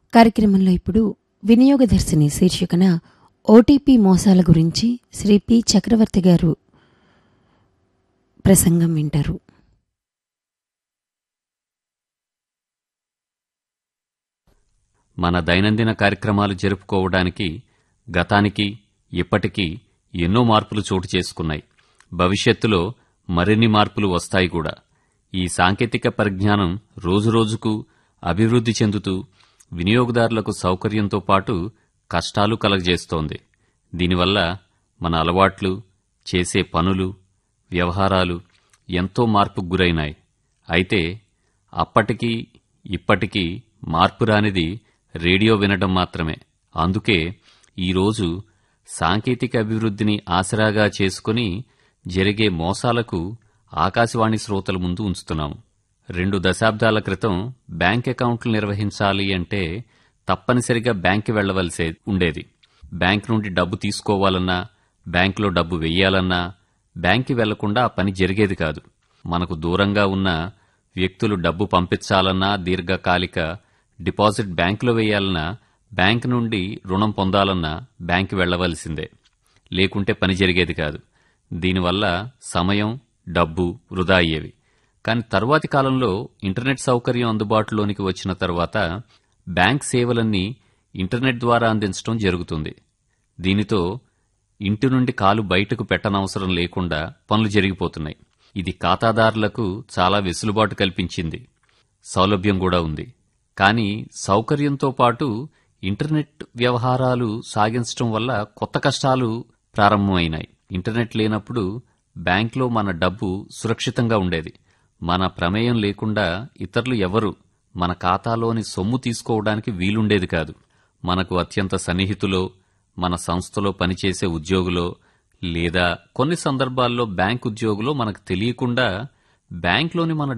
కార్యక్రమంలో ఇప్పుడు వినియోగదర్శిని శీర్షికన ఓటీపీ మోసాల గురించి శ్రీ పి చక్రవర్తి గారు ప్రసంగం వింటారు మన దైనందిన కార్యక్రమాలు జరుపుకోవడానికి గతానికి ఇప్పటికీ ఎన్నో మార్పులు చోటు చేసుకున్నాయి భవిష్యత్తులో మరిన్ని మార్పులు వస్తాయి కూడా ఈ సాంకేతిక పరిజ్ఞానం రోజురోజుకు అభివృద్ధి చెందుతూ వినియోగదారులకు సౌకర్యంతో పాటు కష్టాలు కలగజేస్తోంది దీనివల్ల మన అలవాట్లు చేసే పనులు వ్యవహారాలు ఎంతో మార్పుకు గురైనాయి అయితే అప్పటికీ ఇప్పటికీ మార్పు రానిది రేడియో వినడం మాత్రమే అందుకే ఈరోజు సాంకేతిక అభివృద్ధిని ఆసరాగా చేసుకుని జరిగే మోసాలకు ఆకాశవాణి శ్రోతల ముందు ఉంచుతున్నాము రెండు దశాబ్దాల క్రితం బ్యాంక్ అకౌంట్లు నిర్వహించాలి అంటే తప్పనిసరిగా బ్యాంకు వెళ్లవలసే ఉండేది బ్యాంక్ నుండి డబ్బు తీసుకోవాలన్నా బ్యాంకులో డబ్బు వెయ్యాలన్నా బ్యాంకి వెళ్లకుండా ఆ పని జరిగేది కాదు మనకు దూరంగా ఉన్న వ్యక్తులు డబ్బు పంపించాలన్నా దీర్ఘకాలిక డిపాజిట్ బ్యాంకులో వేయాలన్నా బ్యాంక్ నుండి రుణం పొందాలన్నా బ్యాంకు వెళ్లవలసిందే లేకుంటే పని జరిగేది కాదు దీనివల్ల సమయం డబ్బు వృధా అయ్యేవి కానీ తరువాతి కాలంలో ఇంటర్నెట్ సౌకర్యం అందుబాటులోనికి వచ్చిన తర్వాత బ్యాంక్ సేవలన్నీ ఇంటర్నెట్ ద్వారా అందించడం జరుగుతుంది దీనితో ఇంటి నుండి కాలు బయటకు పెట్టనవసరం లేకుండా పనులు జరిగిపోతున్నాయి ఇది ఖాతాదారులకు చాలా వెసులుబాటు కల్పించింది సౌలభ్యం కూడా ఉంది కానీ సౌకర్యంతో పాటు ఇంటర్నెట్ వ్యవహారాలు సాగించడం వల్ల కొత్త కష్టాలు ప్రారంభమైనాయి ఇంటర్నెట్ లేనప్పుడు బ్యాంక్లో మన డబ్బు సురక్షితంగా ఉండేది మన ప్రమేయం లేకుండా ఇతరులు ఎవరు మన ఖాతాలోని సొమ్ము తీసుకోవడానికి వీలుండేది కాదు మనకు అత్యంత సన్నిహితులో మన సంస్థలో పనిచేసే ఉద్యోగులో లేదా కొన్ని సందర్భాల్లో బ్యాంక్ ఉద్యోగులో మనకు తెలియకుండా బ్యాంక్లోని మన